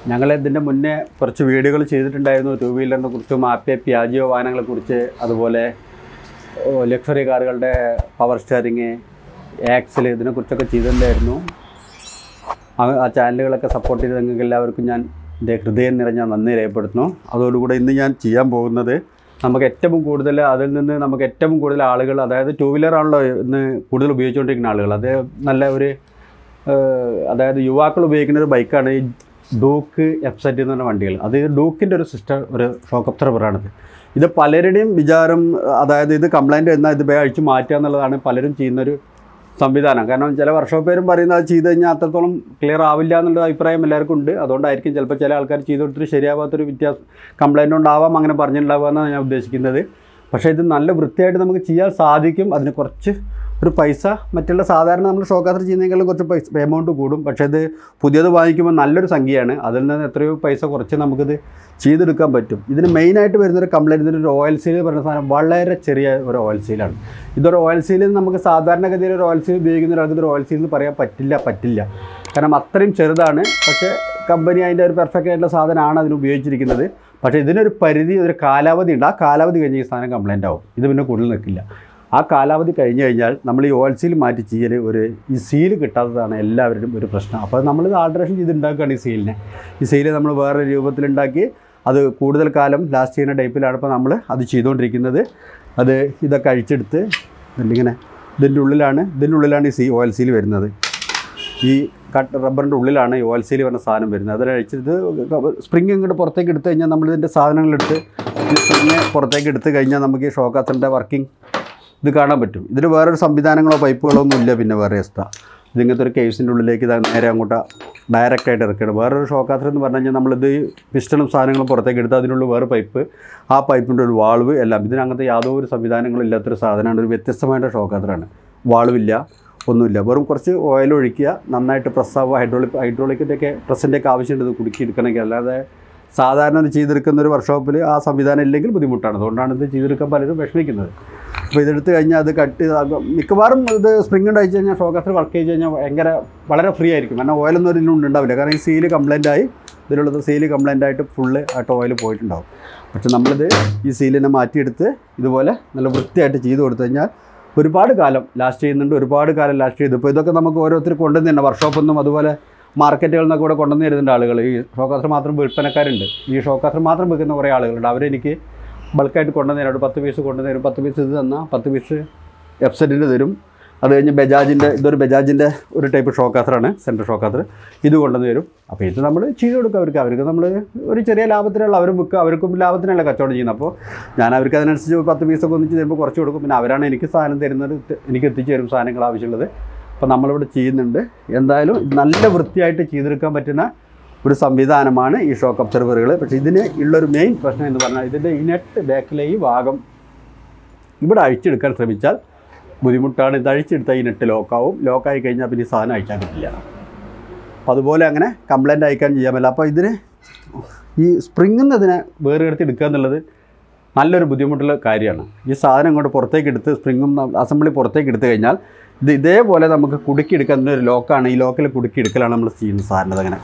ഞങ്ങൾ ഇതിൻ്റെ മുന്നേ കുറച്ച് വീഡിയോകൾ ചെയ്തിട്ടുണ്ടായിരുന്നു ടൂ വീലറിനെ കുറിച്ചും ആപ്പെ പിയാജിയോ വാഹനങ്ങളെ കുറിച്ച് അതുപോലെ ലക്ഷറി കാറുകളുടെ പവർ സ്റ്റിയറിങ് ആക്സിൽ ഇതിനെക്കുറിച്ചൊക്കെ ചെയ്തിട്ടുണ്ടായിരുന്നു ആ- ആ ചാനലുകളൊക്കെ സപ്പോർട്ട് ചെയ്ത് നിങ്ങൾക്ക് എല്ലാവർക്കും ഞാൻ എൻ്റെ ഹൃദയം നിറഞ്ഞ നന്ദി രേഖപ്പെടുത്തുന്നു അതോടുകൂടെ ഇന്ന് ഞാൻ ചെയ്യാൻ പോകുന്നത് നമുക്ക് ഏറ്റവും കൂടുതൽ അതിൽ നിന്ന് നമുക്ക് ഏറ്റവും കൂടുതൽ ആളുകൾ അതായത് ടൂ വീലറാണല്ലോ ഇന്ന് കൂടുതൽ ഉപയോഗിച്ചുകൊണ്ടിരിക്കുന്ന ആളുകൾ അത് നല്ല ഒരു ഏഹ്, അതായത് യുവാക്കൾ ഉപയോഗിക്കുന്ന ഒരു ബൈക്കാണ് ഈ ഡൂക്ക് എഫ്സെറ്റ് എന്ന് പറഞ്ഞ വണ്ടികൾ അത് ഡൂക്കിൻ്റെ ഒരു സിസ്റ്റർ ഒരു ഷോക്ക് അബ്സർവറാണിത് ഇത് പലരുടെയും വിചാരം അതായത് ഇത് കംപ്ലൈൻറ്റ് എന്നാൽ ഇത് വേഗം അഴിച്ച് മാറ്റുക എന്നുള്ളതാണ് പലരും ചെയ്യുന്നൊരു സംവിധാനം കാരണം ചില വർഷോപ്പേരും പറയുന്നത് അത് ചെയ്ത് കഴിഞ്ഞാൽ അത്രത്തോളം ക്ലിയർ ആവില്ല എന്നുള്ള അഭിപ്രായം എല്ലാവർക്കും ഉണ്ട് അതുകൊണ്ടായിരിക്കും ചിലപ്പോൾ ചില ആൾക്കാർ ചെയ്ത് കൊടുത്തിട്ട് ശരിയാവാത്തൊരു വ്യത്യാസം കംപ്ലൈൻറ്റ് ഉണ്ടാവാം അങ്ങനെ പറഞ്ഞിട്ടുണ്ടാവുക എന്നാണ് ഞാൻ ഉദ്ദേശിക്കുന്നത് പക്ഷേ ഇത് നല്ല വൃത്തിയായിട്ട് നമുക്ക് ചെയ്യാൻ സാധിക്കും അതിന് കുറച്ച് ഒരു പൈസ മറ്റുള്ള സാധാരണ നമ്മൾ ഷോക്കാത്ര ചെയ്യുന്നതിനേക്കാളും കുറച്ച് പൈസ എമൗണ്ട് കൂടും പക്ഷേ ഇത് പുതിയത് വാങ്ങിക്കുമ്പോൾ നല്ലൊരു സംഖ്യയാണ് അതിൽ നിന്ന് എത്രയോ പൈസ കുറച്ച് നമുക്കിത് ചെയ്തെടുക്കാൻ പറ്റും ഇതിന് മെയിനായിട്ട് വരുന്നൊരു കംപ്ലൈൻറ്റ് ഇതിൻ്റെ ഒരു ഓയിൽ സീൽ പറയുന്ന സാധനം വളരെ ചെറിയ ഒരു ഓയിൽ സീലാണ് ഇതൊരു ഓയിൽ സീൽ നമുക്ക് സാധാരണഗതിയിൽ ഒരു ഓയിൽ സീൽ ഉപയോഗിക്കുന്ന ഒരാൾക്ക് ഇതൊരു ഓയിൽ സീൽ എന്ന് പറയാൻ പറ്റില്ല പറ്റില്ല കാരണം അത്രയും ചെറുതാണ് പക്ഷേ കമ്പനി അതിൻ്റെ ഒരു പെർഫെക്റ്റ് ആയിട്ടുള്ള സാധനമാണ് അതിന് ഉപയോഗിച്ചിരിക്കുന്നത് പക്ഷേ ഇതിനൊരു പരിധി ഒരു കാലാവധി ഉണ്ട് ആ കാലാവധി കഴിഞ്ഞ് ഈ സാധനം കംപ്ലൈൻ്റ് ആവും ഇത് പിന്നെ കൂടുതൽ നിൽക്കില്ല ആ കാലാവധി കഴിഞ്ഞ് കഴിഞ്ഞാൽ നമ്മൾ ഈ ഓയിൽ സീൽ മാറ്റി ചെയ്യൽ ഒരു ഈ സീൽ കിട്ടാത്തതാണ് എല്ലാവരുടെയും ഒരു പ്രശ്നം അപ്പോൾ നമ്മളിത് ആൾട്രേഷൻ ചെയ്ത് ഉണ്ടാക്കുകയാണ് ഈ സീലിനെ ഈ സീല് നമ്മൾ വേറെ രൂപത്തിലുണ്ടാക്കി അത് കൂടുതൽ കാലം ലാസ്റ്റ് ചെയ്യുന്ന ടൈപ്പിലാണ് ഇപ്പോൾ നമ്മൾ അത് ചെയ്തുകൊണ്ടിരിക്കുന്നത് അത് ഇതൊക്കെ അഴിച്ചെടുത്ത് ഇതിങ്ങനെ ഇതിൻ്റെ ഉള്ളിലാണ് ഇതിൻ്റെ ഉള്ളിലാണ് ഈ സീ ഓയിൽ സീൽ വരുന്നത് ഈ കട്ട് റബ്ബറിൻ്റെ ഉള്ളിലാണ് ഈ ഓയിൽ സീൽ പറഞ്ഞ സാധനം വരുന്നത് അതിൽ അഴിച്ചിട്ട് സ്പ്രിങ് ഇങ്ങോട്ട് പുറത്തേക്ക് എടുത്തു കഴിഞ്ഞാൽ നമ്മളിതിൻ്റെ സാധനങ്ങളെടുത്ത് ഈ സ്പ്രിങ് പുറത്തേക്ക് എടുത്തു കഴിഞ്ഞാൽ നമുക്ക് ഈ ഷോക്കാത്തറിൻ്റെ വർക്കിംഗ് ഇത് കാണാൻ പറ്റും ഇതിന് വേറൊരു സംവിധാനങ്ങളോ പൈപ്പുകളോ ഒന്നും ഇല്ല പിന്നെ വേറെ എക്സ്ട്രാ ഇതിങ്ങനത്തെ ഒരു കേസിൻ്റെ ഉള്ളിലേക്ക് ഇത് നേരെ അങ്ങോട്ട് ഡയറക്റ്റ് ആയിട്ട് ഇറക്കുകയാണ് വേറൊരു ഷോക്കാത്തർ എന്ന് പറഞ്ഞു കഴിഞ്ഞാൽ നമ്മളിത് ഈ പിസ്റ്റണും സാധനങ്ങളും പുറത്തേക്ക് എടുത്ത് അതിനുള്ള വേറെ പൈപ്പ് ആ പൈപ്പിൻ്റെ ഒരു വാൾവ് എല്ലാം ഇതിന് അങ്ങനത്തെ യാതൊരു സംവിധാനങ്ങളും ഇല്ലാത്തൊരു സാധനമാണ് ഒരു വ്യത്യസ്തമായിട്ട് ഷോക്കാത്തറാണ് വാൾവില്ല ഒന്നുമില്ല വെറും കുറച്ച് ഓയിൽ ഒഴിക്കുക നന്നായിട്ട് പ്രസ്സാവുക ഹൈഡ്രോളിക് ഹൈഡ്രോളിക്കിൻ്റെ ഒക്കെ പ്രസ്സിൻ്റെ ഒക്കെ ആവശ്യമുണ്ട് ഇത് കുടുക്കി എടുക്കണമെങ്കിൽ അല്ലാതെ സാധാരണ ഇത് ചെയ്തെടുക്കുന്ന ഒരു വർക്ക്ഷോപ്പിൽ ആ സംവിധാനം ഇല്ലെങ്കിൽ ബുദ്ധിമുട്ടാണ് അതുകൊണ്ടാണ് ഇത് ചെയ്തെടുക്കാൻ പലരും വിഷമിക്കുന്നത് അപ്പോൾ ഇതെടുത്ത് കഴിഞ്ഞാൽ അത് കട്ട് ചെയ്ത് മിക്കവാറും ഇത് സ്പ്രിങ് ഉണ്ട് അയച്ചു കഴിഞ്ഞാൽ ഷോക്കത്തിൽ വർക്ക് ചെയ്ത് കഴിഞ്ഞാൽ ഭയങ്കര വളരെ ഫ്രീ ആയിരിക്കും കാരണം ഓയിലൊന്നും ഇതിനുണ്ട് ഉണ്ടാവില്ല കാരണം ഈ സീല് കംപ്ലൈൻ്റ് ആയി ഇതിലുള്ളത് സീല് കംപ്ലൈൻ്റ് ആയിട്ട് ഫുള്ള് ആയിട്ട് ഓയിൽ പോയിട്ടുണ്ടാവും പക്ഷെ നമ്മളിത് ഈ സീലിനെ മാറ്റിയെടുത്ത് ഇതുപോലെ നല്ല വൃത്തിയായിട്ട് ചെയ്ത് കൊടുത്തു കഴിഞ്ഞാൽ ഒരുപാട് കാലം ലാസ്റ്റ് ചെയ്യുന്നുണ്ട് ഒരുപാട് കാലം ലാസ്റ്റ് ചെയ്തു ഇപ്പോൾ ഇതൊക്കെ നമുക്ക് ഓരോരുത്തർ കൊണ്ടുവന്ന് തന്നെ വർക്ക്ഷോപ്പൊന്നും അതുപോലെ മാർക്കറ്റുകളിൽ നിന്നൊക്കെ കൂടെ കൊണ്ടുവന്ന് തരുന്നുണ്ട് ആളുകൾ ഈ ഷോക്കാസർ മാത്രം വിൽപ്പനക്കാരുണ്ട് ഈ ഷോക്കാസർ മാത്രം വിൽക്കുന്ന കുറേ ആളുകളുണ്ട് അവരെനിക്ക് ബൾക്കായിട്ട് കൊണ്ടുവന്ന് തരും ഒരു പത്ത് പീസ് കൊണ്ടുവന്ന് തരും പത്ത് പീസ് ഇത് തന്നാൽ പത്ത് പീസ് എഫ്സെറ്റിൻ്റെ തരും അത് കഴിഞ്ഞ് ബജാജിൻ്റെ ഇതൊരു ബജാജിൻ്റെ ഒരു ടൈപ്പ് ഷോക്കാസറാണ് സെൻറ്റർ ഷോക്കാസർ ഇത് കൊണ്ടുവന്ന് തരും അപ്പോൾ ഇത് നമ്മൾ ചെയ്ത് കൊടുക്കും അവർക്ക് അവർക്ക് നമ്മൾ ഒരു ചെറിയ ലാഭത്തിനുള്ള അവരും വിൽക്കുക അവർക്കും ലാഭത്തിനല്ല കച്ചവടം ചെയ്യുന്നത് അപ്പോൾ ഞാൻ അവർക്ക് അതിനനുസരിച്ച് പത്ത് പീസൊക്കെ ഒന്നിച്ച് തരുമ്പോൾ കുറച്ച് കൊടുക്കും പിന്നെ അവരാണ് എനിക്ക് സാധനം തരുന്നത് എനിക്ക് എത്തിച്ചു തരും സാധനങ്ങൾ ആവശ്യമുള്ളത് അപ്പോൾ നമ്മളിവിടെ ചെയ്യുന്നുണ്ട് എന്തായാലും ഇത് നല്ല വൃത്തിയായിട്ട് ചെയ്തെടുക്കാൻ പറ്റുന്ന ഒരു സംവിധാനമാണ് ഈ ഷോക്ക് അബ്സർവറുകൾ പക്ഷേ ഇതിന് ഉള്ളൊരു മെയിൻ പ്രശ്നം എന്ന് പറഞ്ഞാൽ ഇതിൻ്റെ ഈ നെറ്റ് ബാക്കിലെ ഈ ഭാഗം ഇവിടെ അഴിച്ചെടുക്കാൻ ശ്രമിച്ചാൽ ബുദ്ധിമുട്ടാണ് ഇത് അഴിച്ചെടുത്താൽ ഈ നെറ്റ് ലോക്കാവും ലോക്കായി കഴിഞ്ഞാൽ പിന്നെ ഈ സാധനം അയക്കാൻ പറ്റില്ല അപ്പോൾ അതുപോലെ അങ്ങനെ കംപ്ലൈൻറ്റ് അയക്കാൻ ചെയ്യാൻ പറ്റില്ല അപ്പോൾ ഇതിന് ഈ സ്പ്രിങ്ങിൽ നിന്ന് ഇതിനെ വേറെടുത്ത് എടുക്കുക എന്നുള്ളത് നല്ലൊരു ബുദ്ധിമുട്ടുള്ള കാര്യമാണ് ഈ സാധനം ഇങ്ങോട്ട് പുറത്തേക്ക് എടുത്ത് സ്പ്രിങ്ങും അസംബ്ലി പുറത്തേക്ക് എടുത്തു കഴിഞ്ഞാൽ ഇത് ഇതേപോലെ നമുക്ക് കുടുക്കി എടുക്കാൻ ഒരു ലോക്കാണ് ഈ ലോക്കിൽ കുടുക്കി എടുക്കലാണ് നമ്മൾ ചെയ്യുന്ന സാധനം അങ്ങനെ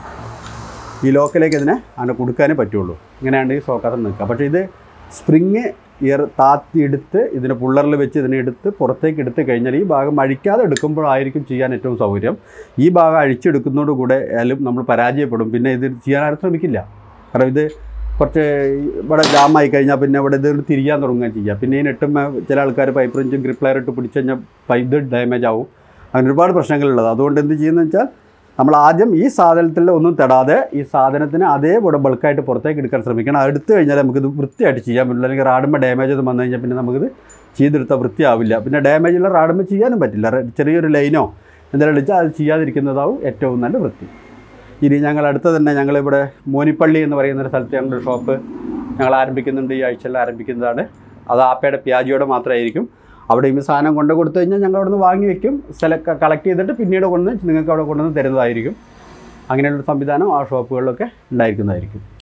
ഈ ലോക്കിലേക്ക് ഇതിനെ അങ്ങനെ കൊടുക്കാനേ പറ്റുള്ളൂ ഇങ്ങനെയാണ് ഈ സോക്കാസം നിൽക്കുക പക്ഷേ ഇത് സ്പ്രിങ് ഇയർ താത്തി എടുത്ത് ഇതിനെ പുള്ളറിൽ വെച്ച് ഇതിനെ എടുത്ത് പുറത്തേക്ക് എടുത്ത് കഴിഞ്ഞാൽ ഈ ഭാഗം അഴിക്കാതെ എടുക്കുമ്പോഴായിരിക്കും ചെയ്യാൻ ഏറ്റവും സൗകര്യം ഈ ഭാഗം അഴിച്ചെടുക്കുന്നതോട് കൂടെ ആയാലും നമ്മൾ പരാജയപ്പെടും പിന്നെ ഇത് ചെയ്യാൻ ആരും ശ്രമിക്കില്ല കാരണം ഇത് കുറച്ച് ഇവിടെ ജാമായി കഴിഞ്ഞാൽ പിന്നെ ഇവിടെ ഇത് തിരിയാൻ തുടങ്ങുകയും ചെയ്യുക പിന്നെ ഈ നെട്ടും ചില ആൾക്കാർ പൈപ്പ് റിഞ്ചും ഗ്രിപ്ലെയർ ഇട്ട് പിടിച്ച് കഴിഞ്ഞാൽ പൈപ്പ് ഇത് ഡാമേജ് ആവും അങ്ങനെ ഒരുപാട് പ്രശ്നങ്ങളുള്ളത് അതുകൊണ്ട് എന്ത് ചെയ്യുന്നത് വെച്ചാൽ നമ്മൾ ആദ്യം ഈ സാധനത്തിൽ ഒന്നും തടാതെ ഈ സാധനത്തിന് അതേപോലെ ബൾക്കായിട്ട് പുറത്തേക്ക് എടുക്കാൻ ശ്രമിക്കണം അത് എടുത്തു കഴിഞ്ഞാൽ നമുക്കിത് വൃത്തിയായിട്ട് ചെയ്യാൻ പറ്റില്ല അല്ലെങ്കിൽ റാഡുമ്പോൾ ഡാമേജ് ഒന്നും വന്നു കഴിഞ്ഞാൽ പിന്നെ നമുക്കിത് ചെയ്തെടുത്താൽ വൃത്തിയാവില്ല പിന്നെ ഡാമേജുള്ള റാഡുമ്പോൾ ചെയ്യാനും പറ്റില്ല റെ- ചെറിയൊരു ലൈനോ എന്തെങ്കിലും അടിച്ചാൽ അത് ചെയ്യാതിരിക്കുന്നതാവും ഏറ്റവും നല്ല വൃത്തി ഇനി ഞങ്ങൾ അടുത്ത് തന്നെ ഞങ്ങളിവിടെ മോനിപ്പള്ളി എന്ന് പറയുന്ന ഒരു സ്ഥലത്ത് ഞങ്ങളുടെ ഷോപ്പ് ഞങ്ങൾ ആരംഭിക്കുന്നുണ്ട് ഈ ആഴ്ചയിൽ ആരംഭിക്കുന്നതാണ് അത് ആപ്പയുടെ പ്യാജിയോടെ മാത്രമായിരിക്കും അവിടെ ഈ സാധനം കൊണ്ട് കൊടുത്തു കഴിഞ്ഞാൽ ഞങ്ങൾ അവിടെ നിന്ന് വാങ്ങി വെക്കും സെലക്ട് കളക്ട് ചെയ്തിട്ട് പിന്നീട് കൊണ്ട് നിങ്ങൾക്ക് അവിടെ കൊണ്ടുവന്ന് തരുന്നതായിരിക്കും അങ്ങനെയുള്ള സംവിധാനം ആ ഷോപ്പുകളിലൊക്കെ ഉണ്ടായിരിക്കുന്നതായിരിക്കും